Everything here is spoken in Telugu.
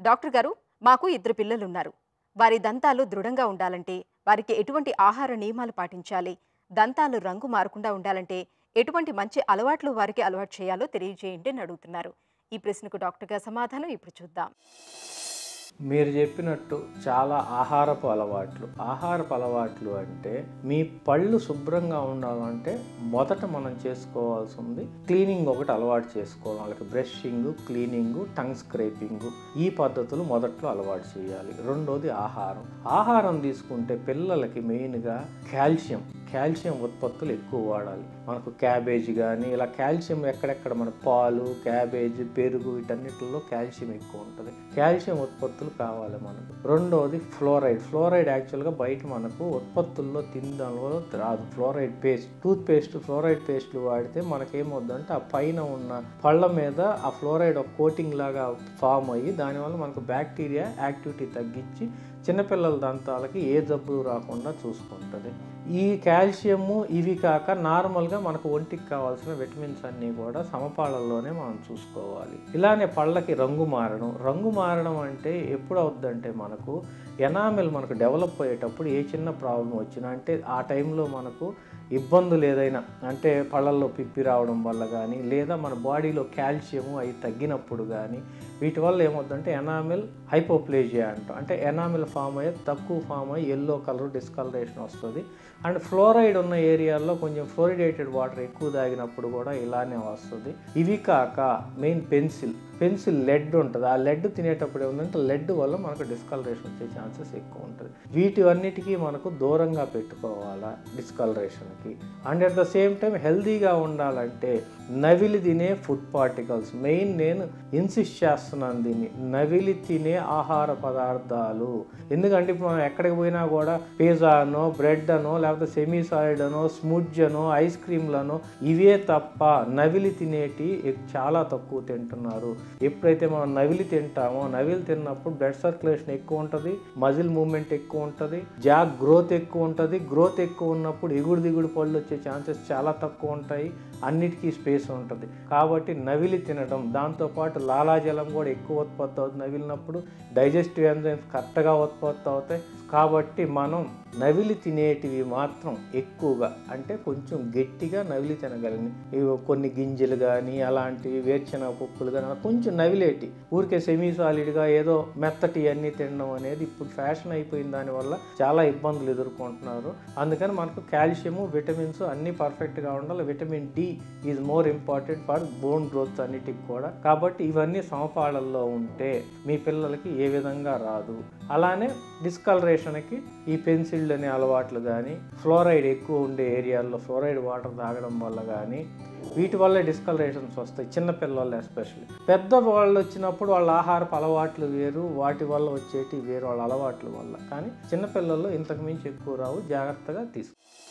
డాక్టర్ గారు మాకు ఇద్దరు పిల్లలున్నారు వారి దంతాలు దృఢంగా ఉండాలంటే వారికి ఎటువంటి ఆహార నియమాలు పాటించాలి దంతాలు రంగు మారకుండా ఉండాలంటే ఎటువంటి మంచి అలవాట్లు వారికి అలవాటు చేయాలో తెలియజేయండి అని అడుగుతున్నారు ఈ ప్రశ్నకు డాక్టర్ గారి సమాధానం ఇప్పుడు చూద్దాం మీరు చెప్పినట్టు చాలా ఆహారపు అలవాట్లు ఆహారపు అలవాట్లు అంటే మీ పళ్ళు శుభ్రంగా ఉండాలంటే మొదట మనం చేసుకోవాల్సింది క్లీనింగ్ ఒకటి అలవాటు చేసుకోవడం వాళ్ళకి బ్రషింగ్ క్లీనింగ్ టంగ్ స్క్రేపింగ్ ఈ పద్ధతులు మొదట్లో అలవాటు చేయాలి రెండోది ఆహారం ఆహారం తీసుకుంటే పిల్లలకి మెయిన్గా కాల్షియం కాల్షియం ఉత్పత్తులు ఎక్కువ వాడాలి మనకు క్యాబేజ్ కానీ ఇలా కాల్షియం ఎక్కడెక్కడ మన పాలు క్యాబేజ్ పెరుగు వీటన్నిటిలో కాల్షియం ఎక్కువ ఉంటుంది కాల్షియం ఉత్పత్తులు కావాలి మనకు రెండోది ఫ్లోరైడ్ ఫ్లోరైడ్ యాక్చువల్గా బయట మనకు ఉత్పత్తుల్లో తినడంలో రాదు fluoride paste tooth paste fluoride పేస్ట్లు వాడితే మనకేమవుద్దంటే ఆ పైన ఉన్న పళ్ళ మీద ఆ ఫ్లోరైడ్ ఒక కోటింగ్ లాగా ఫామ్ అయ్యి దానివల్ల మనకు బ్యాక్టీరియా యాక్టివిటీ తగ్గించి చిన్నపిల్లల దంతాలకి ఏ జబ్బు రాకుండా చూసుకుంటుంది ఈ కాల్షియము ఇవి కాక నార్మల్గా మనకు ఒంటికి కావాల్సిన విటమిన్స్ అన్నీ కూడా సమపాళల్లోనే మనం చూసుకోవాలి ఇలానే పళ్ళకి రంగు మారడం రంగు మారడం అంటే ఎప్పుడు అవుద్దంటే మనకు ఎనామిల్ మనకు డెవలప్ అయ్యేటప్పుడు ఏ చిన్న ప్రాబ్లం వచ్చినా అంటే ఆ టైంలో మనకు ఇబ్బందులు ఏదైనా అంటే పళ్ళల్లో పిప్పి రావడం వల్ల కానీ లేదా మన బాడీలో కాల్షియము అవి తగ్గినప్పుడు కానీ వీటి వల్ల ఏమవుతుందంటే ఎనామిల్ హైపోప్లేజియా అంటాం అంటే ఎనామిల్ ఫామ్ అయ్యి తక్కువ ఫామ్ అయ్యి ఎల్లో కలర్ డిస్కలరేషన్ వస్తుంది అండ్ ఫ్లోరైడ్ ఉన్న ఏరియాల్లో కొంచెం ఫ్లోరిడేటెడ్ వాటర్ ఎక్కువ తాగినప్పుడు కూడా ఇలానే వస్తుంది ఇవి కాక మెయిన్ పెన్సిల్ పెన్సిల్ లెడ్ ఉంటుంది ఆ లెడ్ తినేటప్పుడు ఏముందంటే లెడ్ వల్ల మనకు డిస్కలరేషన్ వచ్చే ఛాన్సెస్ ఎక్కువ ఉంటుంది వీటి అన్నిటికీ మనకు దూరంగా పెట్టుకోవాలా డిస్కలరేషన్కి and at the same time హెల్తీగా ఉండాలంటే నవిలి తినే ఫుడ్ పార్టికల్స్ మెయిన్ నేను ఇన్సిస్ట్ చేస్తున్నాను దీన్ని నవిలి తినే ఆహార పదార్థాలు ఎందుకంటే ఇప్పుడు మనం ఎక్కడికి పోయినా కూడా పిజ్జా అనో బ్రెడ్ అనో లేకపోతే సెమీ సాలిడ్ అనో స్ముడ్జ్ అనో ఐస్ క్రీమ్లనో ఇవే తప్ప నవిలి తినేటి చాలా తక్కువ తింటున్నారు ఎప్పుడైతే మనం నవిలి తింటామో నవిలి తిన్నప్పుడు బ్లడ్ సర్క్యులేషన్ ఎక్కువ ఉంటుంది మజిల్ మూమెంట్ ఎక్కువ ఉంటుంది జా గ్రోత్ ఎక్కువ ఉంటుంది గ్రోత్ ఎక్కువ ఉన్నప్పుడు ఎగుడు దిగుడు పళ్ళు వచ్చే ఛాన్సెస్ చాలా తక్కువ ఉంటాయి అన్నిటికీ స్పేస్ ఉంటుంది కాబట్టి నవిలి తినడం దాంతోపాటు లాలాజలం కూడా ఎక్కువ ఉత్పత్తి అవుతుంది నవిలినప్పుడు డైజెస్టివ్ ఎంజైమ్స్ కరెక్ట్గా ఉత్పత్తి అవుతాయి కాబట్టి మనం నవిలి తినేటివి మాత్రం ఎక్కువగా అంటే కొంచెం గట్టిగా నవిలి తినగలిగిన ఇవి కొన్ని గింజలు కానీ అలాంటివి వేరుశనగ పప్పులు కానీ అలా కొంచెం నవిలేటి ఊరికే సెమీ సాలిడ్గా ఏదో మెత్తటి అన్నీ తినడం అనేది ఇప్పుడు ఫ్యాషన్ అయిపోయిన దానివల్ల చాలా ఇబ్బందులు ఎదుర్కొంటున్నారు అందుకని మనకు కాల్షియము విటమిన్స్ అన్నీ పర్ఫెక్ట్గా ఉండాలి vitamin D is more important for bone growth అన్నిటికి కూడా కాబట్టి ఇవన్నీ సమపాళల్లో ఉంటే మీ పిల్లలకి ఏ విధంగా రాదు అలానే డిస్కలరేషన్కి ఈ పెన్సిల్ అనే అలవాట్లు కానీ ఫ్లోరైడ్ ఎక్కువ ఉండే ఏరియాల్లో ఫ్లోరైడ్ వాటర్ తాగడం వల్ల కానీ వీటి వల్ల డిస్కలరేషన్స్ వస్తాయి చిన్నపిల్లలు ఎస్పెషల్లీ పెద్ద వాళ్ళు వచ్చినప్పుడు వాళ్ళ ఆహారపు అలవాట్లు వేరు వాటి వల్ల వచ్చేటి వేరు వాళ్ళ అలవాట్ల వల్ల కానీ చిన్నపిల్లల్లో ఇంతకు మించి ఎక్కువ రావు జాగ్రత్తగా తీసుకో